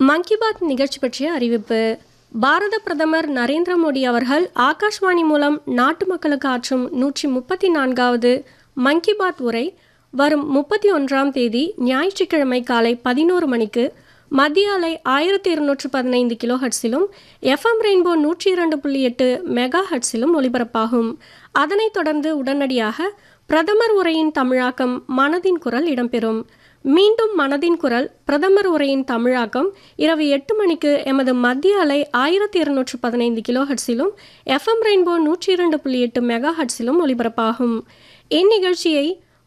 மன் கி பாத் நிகழ்ச்சி பற்றிய அறிவிப்பு பாரத பிரதமர் நரேந்திர மோடி அவர்கள் ஆகாஷ்வாணி மூலம் நாட்டு மக்களுக்கு ஆற்றும் நூற்றி முப்பத்தி நான்காவது மன் கி பாத் உரை வரும் முப்பத்தி ஒன்றாம் தேதி ஞாயிற்றுக்கிழமை காலை பதினோரு மணிக்கு மத்திய அலை ஆயிரத்தி இருநூற்று பதினைந்து கிலோ ஹட்ஸிலும் எஃப்எம் ரெயின்போ நூற்றி இரண்டு புள்ளி எட்டு மெகா ஹட்ஸிலும் ஒலிபரப்பாகும் அதனைத் தொடர்ந்து உடனடியாக பிரதமர் உரையின் தமிழாக்கம் மனதின் குரல் இடம்பெறும் மீண்டும் மனதின் குரல் பிரதமர் உரையின் தமிழாக்கம் இரவு எட்டு மணிக்கு எமது மத்திய அலை ஆயிரத்தி இருநூற்று பதினைந்து கிலோ ஹட்ஸிலும் எஃப்எம் ரெயின்போ நூற்றி இரண்டு புள்ளி எட்டு மெகா ஹட்ஸிலும் ஒலிபரப்பாகும் இந்நிகழ்ச்சியை